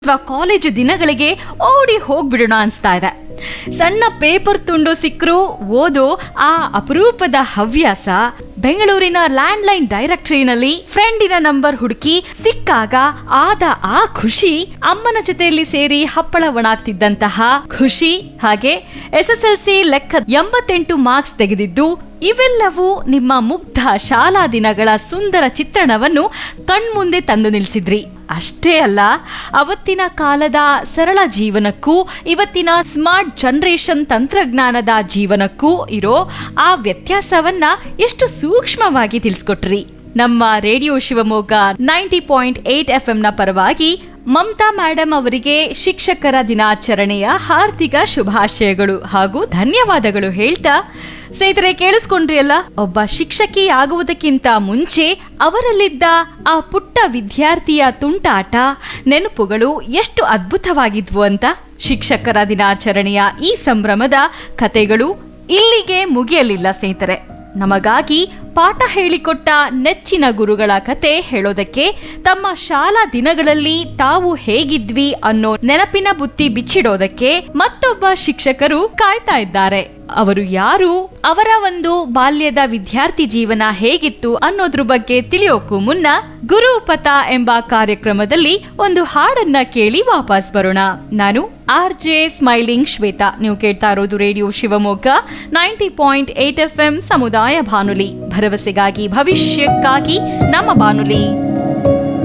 ಅಥವಾ ಕಾಲೇಜು ದಿನಗಳಿಗೆ ಓಡಿ ಹೋಗ್ಬಿಡೋಣ ಅನ್ಸ್ತಾ ಇದೆ ಸಣ್ಣ ಪೇಪರ್ ತುಂಡು ಸಿಕ್ಕರೂ ಓದೋ ಆ ಅಪರೂಪದ ಹವ್ಯಾಸ ಬೆಂಗಳೂರಿನ ಲ್ಯಾಂಡ್ಲೈನ್ ಡೈರೆಕ್ಟರಿನಲ್ಲಿ ಫ್ರೆಂಡಿನ ನಂಬರ್ ಹುಡುಕಿ ಸಿಕ್ಕಾಗ ಆದ ಆ ಖುಷಿ ಅಮ್ಮನ ಜೊತೆಯಲ್ಲಿ ಸೇರಿ ಹಪ್ಪಳ ಒಣಾಗ್ತಿದ್ದಂತಹ ಖುಷಿ ಹಾಗೆ ಎಸ್ ಎಸ್ ಎಲ್ ಸಿ ಲೆಕ್ಕ ಎಂಬತ್ತೆಂಟು ಮಾರ್ಕ್ಸ್ ತೆಗೆದಿದ್ದು ಇವೆಲ್ಲವೂ ನಿಮ್ಮ ಮುಗ್ಧ ಶಾಲಾ ದಿನಗಳ ಸುಂದರ ಚಿತ್ರಣವನ್ನು ಕಣ್ಮುಂದೆ ತಂದು ನಿಲ್ಲಿಸಿದ್ರಿ ಅಷ್ಟೇ ಅಲ್ಲ ಅವತ್ತಿನ ಕಾಲದ ಸರಳ ಜೀವನಕ್ಕೂ ಇವತ್ತಿನ ಸ್ಮಾರ್ಟ್ ಜನರೇಷನ್ ತಂತ್ರಜ್ಞಾನದ ಜೀವನಕ್ಕೂ ಇರೋ ಆ ವ್ಯತ್ಯಾಸವನ್ನ ಎಷ್ಟು ಸೂಕ್ಷ್ಮವಾಗಿ ತಿಳಿಸ್ಕೊಟ್ರಿ ನಮ್ಮ radio Shivamogga ninety point eight F ನ ಪರವಾಗಿ ಮಮತಾ ಮೇಡಮ್ ಅವರಿಗೆ ಶಿಕ್ಷಕರ ದಿನಾಚರಣೆಯ ಹಾರ್ದಿಕ ಶುಭಾಶಯಗಳು ಹಾಗೂ ಧನ್ಯವಾದಗಳು ಹೇಳ್ತಾ ಸ್ನೇಹಿತರೆ ಕೇಳಿಸ್ಕೊಂಡ್ರಿ ಅಲ್ಲ ಒಬ್ಬ ಶಿಕ್ಷಕಿ ಆಗುವುದಕ್ಕಿಂತ ಮುಂಚೆ ಅವರಲ್ಲಿದ್ದ ಆ ಪುಟ್ಟ ವಿದ್ಯಾರ್ಥಿಯ ತುಂಟಾಟ ನೆನಪುಗಳು ಎಷ್ಟು ಅದ್ಭುತವಾಗಿದ್ವು ಅಂತ ಶಿಕ್ಷಕರ ದಿನಾಚರಣೆಯ ಈ ಸಂಭ್ರಮದ ಕತೆಗಳು ಇಲ್ಲಿಗೆ ಮುಗಿಯಲಿಲ್ಲ ಸ್ನೇಹಿತರೆ ನಮಗಾಗಿ ಪಾಠ ಹೇಳಿಕೊಟ್ಟ ನೆಚ್ಚಿನ ಗುರುಗಳ ಕತೆ ಹೇಳೋದಕ್ಕೆ ತಮ್ಮ ಶಾಲಾ ದಿನಗಳಲ್ಲಿ ತಾವು ಹೇಗಿದ್ವಿ ಅನ್ನೋ ನೆನಪಿನ ಬುತ್ತಿ ಬಿಚ್ಚಿಡೋದಕ್ಕೆ ಮತ್ತೊಬ್ಬ ಶಿಕ್ಷಕರು ಕಾಯ್ತಾ ಇದ್ದಾರೆ ಅವರು ಯಾರು ಅವರ ಒಂದು ಬಾಲ್ಯದ ವಿದ್ಯಾರ್ಥಿ ಜೀವನ ಹೇಗಿತ್ತು ಅನ್ನೋದ್ರ ಬಗ್ಗೆ ತಿಳಿಯೋಕ್ಕೂ ಮುನ್ನ ಗುರುಪಥ ಎಂಬ ಕಾರ್ಯಕ್ರಮದಲ್ಲಿ ಒಂದು ಹಾಡನ್ನ ಕೇಳಿ ವಾಪಸ್ ಬರೋಣ ನಾನು ಆರ್ ಜೆ ಸ್ಮೈಲಿಂಗ್ ಶ್ವೇತಾ ನೀವು ಕೇಳ್ತಾ ಇರೋದು radio Shivamogga ninety point eight F M ಸಮುದಾಯ ಬಾನುಲಿ ಭರವಸೆಗಾಗಿ ಭವಿಷ್ಯಕ್ಕಾಗಿ ನಮ್ಮ ಬಾನುಲಿ